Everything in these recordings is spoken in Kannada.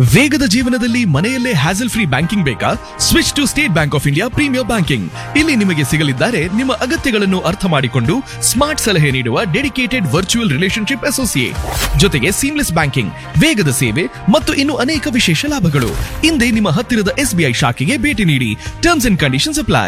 ವೇಗದ ಜೀವನದಲ್ಲಿ ಮನೆಯಲ್ಲೇ ಹ್ಯಾಸಲ್ ಫ್ರೀ ಬ್ಯಾಂಕಿಂಗ್ ಬೇಕಾ switch to State Bank of India premier banking ಇಲ್ಲಿ ನಿಮಗೆ ಸಿಗಲಿದ್ದಾರೆ ನಿಮ್ಮ ಅಗತ್ಯಗಳನ್ನು ಅರ್ಥ ಮಾಡಿಕೊಂಡು ಸ್ಮಾರ್ಟ್ ಸಲಹೆ ನೀಡುವ ಡೆಡಿಕೇಟೆಡ್ ವರ್ಚುವಲ್ ರಿಲೇಶನ್ಶಿಪ್ ಅಸೋಸಿಯೇಟ್ ಜೊತೆಗೆ ಸೀಮ್ಲೆಸ್ ಬ್ಯಾಂಕಿಂಗ್ ವೇಗದ ಸೇವೆ ಮತ್ತು ಇನ್ನು ಅನೇಕ ವಿಶೇಷ ಲಾಭಗಳು ಹಿಂದೆ ನಿಮ್ಮ ಹತ್ತಿರದ ಎಸ್ಬಿಐ ಶಾಖೆಗೆ ಭೇಟಿ ನೀಡಿ terms and conditions apply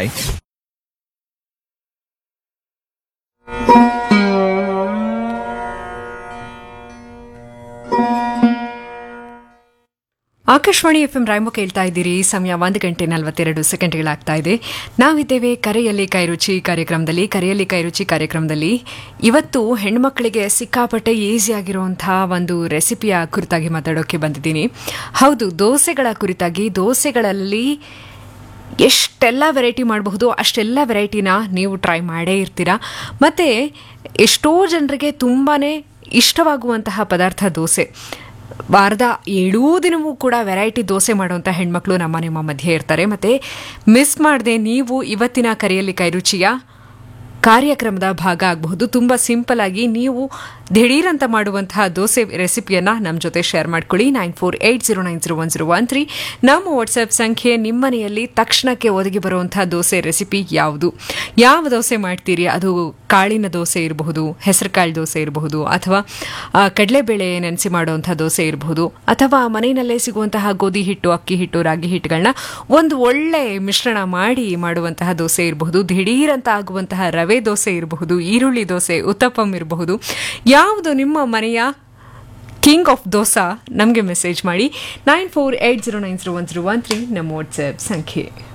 Akashvani F M ರಾಯಮು ಕೇಳ್ತಾ ಇದ್ದೀರಿ ಸಮಯ ಒಂದು ಗಂಟೆ ನಲವತ್ತೆರಡು ಸೆಕೆಂಡ್ಗಳಾಗ್ತಾ ಇದೆ ನಾವಿದ್ದೇವೆ ಕರೆಯಲ್ಲಿ ಕೈರುಚಿ ಕಾರ್ಯಕ್ರಮದಲ್ಲಿ ಕರೆಯಲ್ಲಿ ಕೈರುಚಿ ಕಾರ್ಯಕ್ರಮದಲ್ಲಿ ಇವತ್ತು ಹೆಣ್ಮಕ್ಳಿಗೆ ಸಿಕ್ಕಾಪಟ್ಟೆ ಈಸಿ ಆಗಿರುವಂತಹ ಒಂದು ರೆಸಿಪಿಯ ಕುರಿತಾಗಿ ಮಾತಾಡೋಕೆ ಬಂದಿದ್ದೀನಿ ಹೌದು ದೋಸೆಗಳ ಕುರಿತಾಗಿ ದೋಸೆಗಳಲ್ಲಿ ಎಷ್ಟೆಲ್ಲ ವೆರೈಟಿ ಮಾಡಬಹುದು ಅಷ್ಟೆಲ್ಲ ವೆರೈಟಿನ ನೀವು ಟ್ರೈ ಮಾಡೇ ಇರ್ತೀರಾ ಮತ್ತು ಎಷ್ಟೋ ಜನರಿಗೆ ತುಂಬಾ ಇಷ್ಟವಾಗುವಂತಹ ಪದಾರ್ಥ ದೋಸೆ ವಾರದ ಏಳೂ ದಿನವೂ ಕೂಡ ವೆರೈಟಿ ದೋಸೆ ಮಾಡುವಂಥ ಹೆಣ್ಮಕ್ಳು ನಮ್ಮ ನಿಮ್ಮ ಮಧ್ಯೆ ಇರ್ತಾರೆ ಮತ್ತು ಮಿಸ್ ಮಾಡದೆ ನೀವು ಇವತ್ತಿನ ಕರೆಯಲ್ಲಿ ಕೈರುಚಿಯ ಕಾರ್ಯಕ್ರಮದ ಭಾಗ ಆಗಬಹುದು ತುಂಬ ಸಿಂಪಲ್ ಆಗಿ ನೀವು ದಿಢೀರ್ ಅಂತ ಮಾಡುವಂತಹ ದೋಸೆ ರೆಸಿಪಿಯನ್ನು ನಮ್ಮ ಜೊತೆ ಶೇರ್ ಮಾಡ್ಕೊಳ್ಳಿ nine four eight zero nine zero one zero one three ನಮ್ಮ ವಾಟ್ಸಪ್ ಸಂಖ್ಯೆ ನಿಮ್ಮ ಮನೆಯಲ್ಲಿ ತಕ್ಷಣಕ್ಕೆ ಒದಗಿ ಬರುವಂತಹ ದೋಸೆ ರೆಸಿಪಿ ಯಾವುದು ಯಾವ ದೋಸೆ ಮಾಡ್ತೀರಿ ಅದು ಕಾಳಿನ ದೋಸೆ ಇರಬಹುದು ಹೆಸರುಕಾಳು ದೋಸೆ ಇರಬಹುದು ಅಥವಾ ಆ, ಕಡಲೆಬೇಳೆ ನೆನೆಸಿ ಮಾಡುವಂಥ ದೋಸೆ ಇರಬಹುದು ಅಥವಾ ಮನೆಯಲ್ಲೇ ಸಿಗುವಂತಹ ಗೋಧಿ ಹಿಟ್ಟು ಅಕ್ಕಿ ಹಿಟ್ಟು ರಾಗಿ ಹಿಟ್ಟುಗಳನ್ನ ಒಂದು ಒಳ್ಳೆ ಮಿಶ್ರಣ ಮಾಡಿ ಮಾಡುವಂತಹ ದೋಸೆ ಇರಬಹುದು ದಿಢೀರ್ ಅಂತ ಆಗುವಂತಹ ರವೆ ದೋಸೆ ಇರಬಹುದು ಈರುಳ್ಳಿ ದೋಸೆ ಉತ್ತಪ್ಪಂ ಇರಬಹುದು ಯಾವುದು ನಿಮ್ಮ ಮನೆಯ ಕಿಂಗ್ ಆಫ್ ದೋಸಾ ನಮಗೆ ಮೆಸೇಜ್ ಮಾಡಿ nine four eight zero nine zero one zero one three ನಮ್ಮ ವಾಟ್ಸ್ಆ್ಯಪ್ ಸಂಖ್ಯೆ